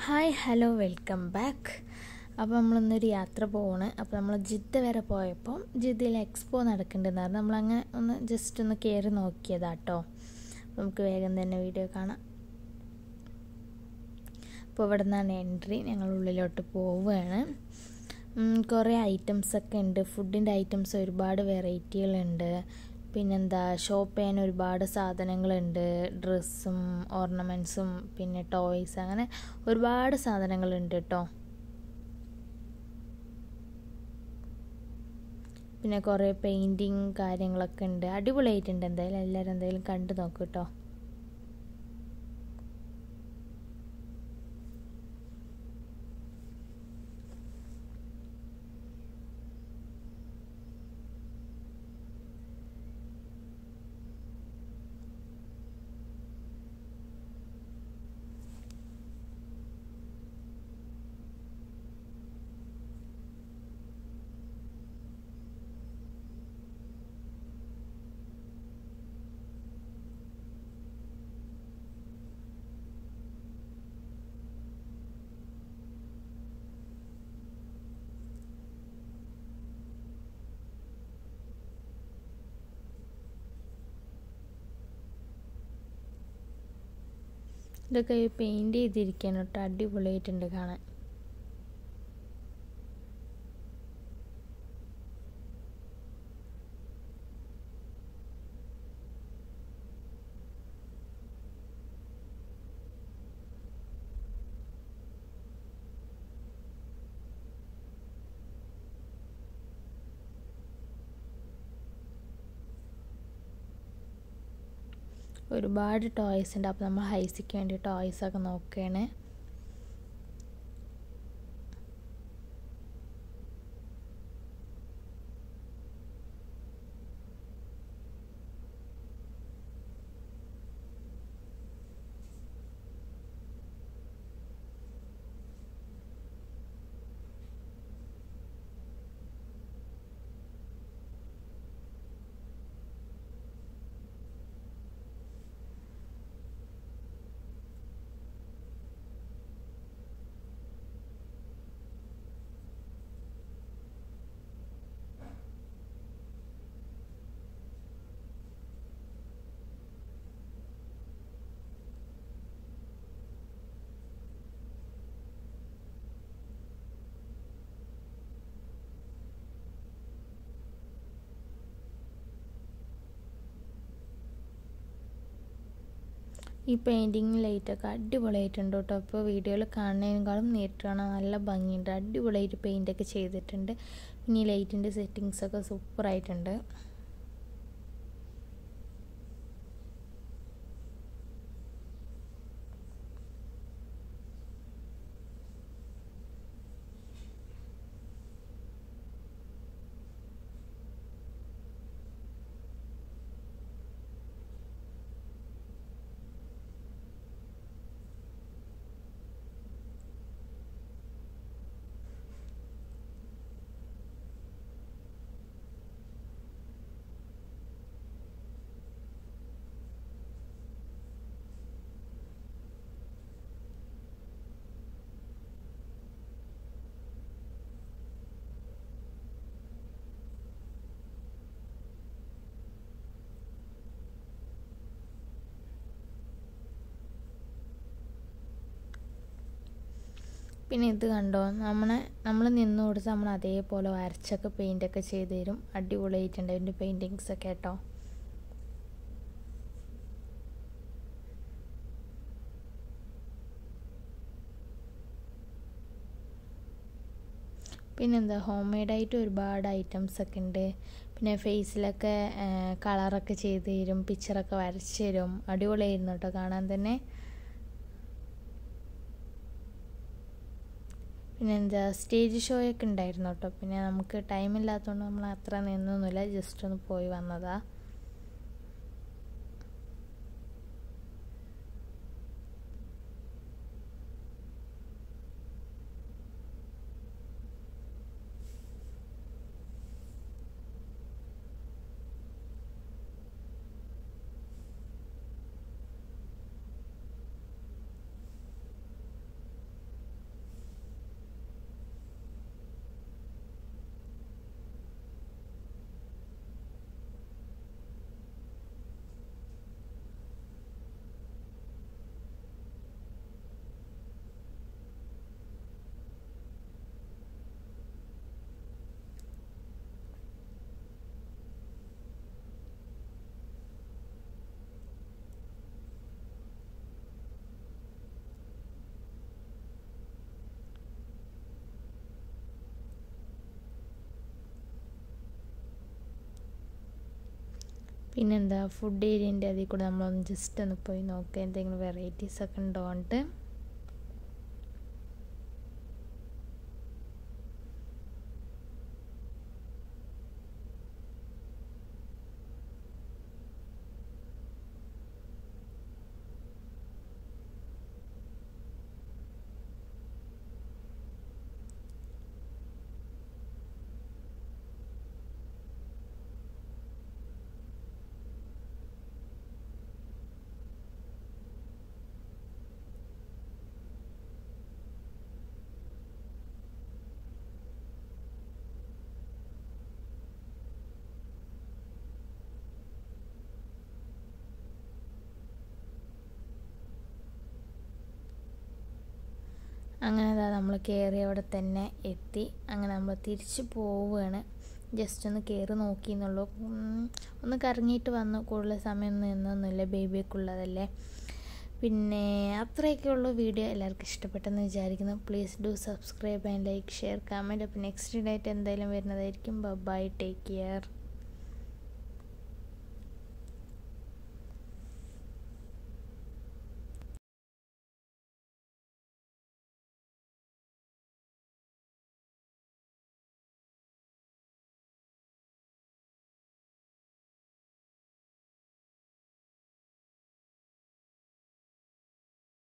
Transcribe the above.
hi hello welcome back അപ്പോൾ നമ്മളിന്നൊരു യാത്ര പോവാണ് അപ്പോൾ നമ്മൾ ജിദ്ദ വരെ പോയപ്പോൾ ജിദ്ദയിൽ എക്സ്പോ നടക്കുന്നുണ്ടെന്ന് പറഞ്ഞു നമ്മളങ്ങനെ ഒന്ന് ജസ്റ്റ് ഒന്ന് കയറി നോക്കിയതാട്ടോ അപ്പോൾ നമുക്ക് വേഗം തന്നെ വീഡിയോ കാണാം അപ്പോൾ ഇവിടെ നിന്നാണ് എൻട്രി ഞങ്ങൾ ഉള്ളിലോട്ട് പോവുകയാണ് കുറേ ഐറ്റംസൊക്കെ ഉണ്ട് ഫുഡിൻ്റെ ഐറ്റംസ് ഒരുപാട് വെറൈറ്റികളുണ്ട് പിന്നെന്താ ഷോപ്പ് ചെയ്യാൻ ഒരുപാട് സാധനങ്ങളുണ്ട് ഡ്രസ്സും ഓർണമെൻറ്റ്സും പിന്നെ ടോയ്സ് അങ്ങനെ ഒരുപാട് സാധനങ്ങളുണ്ട് കേട്ടോ പിന്നെ കുറേ പെയിൻറ്റിങ് കാര്യങ്ങളൊക്കെ ഉണ്ട് അടിപൊളിയായിട്ടുണ്ട് എന്തായാലും എല്ലാവരും എന്തായാലും കണ്ടു നോക്കൂ കേട്ടോ ഇതൊക്കെ പെയിൻറ് ചെയ്തിരിക്കുകയാണ് കേട്ടോ അടിപൊളിയായിട്ടുണ്ട് കാണാൻ ഒരുപാട് ടോയ്സ് ഉണ്ട് അപ്പോൾ നമ്മൾ ഹൈസിക്ക് വേണ്ടി ടോയ്സൊക്കെ നോക്കുകയാണ് ഈ പെയിൻറ്റിങ് ലൈറ്റൊക്കെ അടിപൊളിയായിട്ടുണ്ട് കേട്ടോ അപ്പോൾ വീഡിയോയിൽ കാണുന്നതിനേക്കാളും നേരിട്ട് കാണാൻ നല്ല ഭംഗിയുണ്ട് അടിപൊളിയായിട്ട് പെയിൻ്റൊക്കെ ചെയ്തിട്ടുണ്ട് പിന്നെ ഈ ലൈറ്റിൻ്റെ സെറ്റിങ്സൊക്കെ സൂപ്പറായിട്ടുണ്ട് പിന്നെ ഇത് കണ്ടോ നമ്മളെ നമ്മൾ നിന്ന് കൊടുത്ത് നമ്മൾ അതേപോലെ വരച്ചൊക്കെ പെയിൻ്റൊക്കെ ചെയ്ത് തരും അടിപൊളിയായിട്ടുണ്ട് അതിൻ്റെ പെയിൻറ്റിങ്സൊക്കെ കേട്ടോ പിന്നെന്താ ഹോം മെയ്ഡായിട്ട് ഒരുപാട് ഐറ്റംസ് ഒക്കെ ഉണ്ട് പിന്നെ ഫേസിലൊക്കെ കളറൊക്കെ ചെയ്ത് തരും പിക്ചറൊക്കെ വരച്ച് തരും അടിപൊളിയായിരുന്നു കേട്ടോ കാണാൻ തന്നെ പിന്നെ എന്താ സ്റ്റേജ് ഷോ ഒക്കെ ഉണ്ടായിരുന്നു കേട്ടോ പിന്നെ നമുക്ക് ടൈം ഇല്ലാത്തതുകൊണ്ട് നമ്മൾ അത്ര നിന്നൊന്നുമില്ല ജസ്റ്റ് ഒന്ന് പോയി വന്നതാ പിന്നെന്താ ഫുഡ് ഏരിയൻ്റെ അതിൽ കൂടെ നമ്മളൊന്ന് ജസ്റ്റ് ഒന്ന് പോയി നോക്കുക എന്തെങ്കിലും വെറൈറ്റീസ് ഒക്കെ ഉണ്ടോണ്ട് അങ്ങനെ അതാ നമ്മൾ കയറി അവിടെ തന്നെ എത്തി അങ്ങനെ നമ്മൾ തിരിച്ച് പോവുകയാണ് ജസ്റ്റ് ഒന്ന് കയറി നോക്കി എന്നുള്ളൂ ഒന്ന് കറങ്ങിയിട്ട് വന്നു കൂടുതൽ സമയം നിന്നൊന്നുമില്ല ബേബിയൊക്കെ ഉള്ളതല്ലേ പിന്നെ അത്രയൊക്കെ ഉള്ളൂ വീഡിയോ എല്ലാവർക്കും ഇഷ്ടപ്പെട്ടെന്ന് വിചാരിക്കുന്നു please do subscribe and like share comment അപ്പോൾ നെക്സ്റ്റ് ഡേറ്റ് എന്തായാലും വരുന്നതായിരിക്കും ബൈ ടേക്ക് കെയർ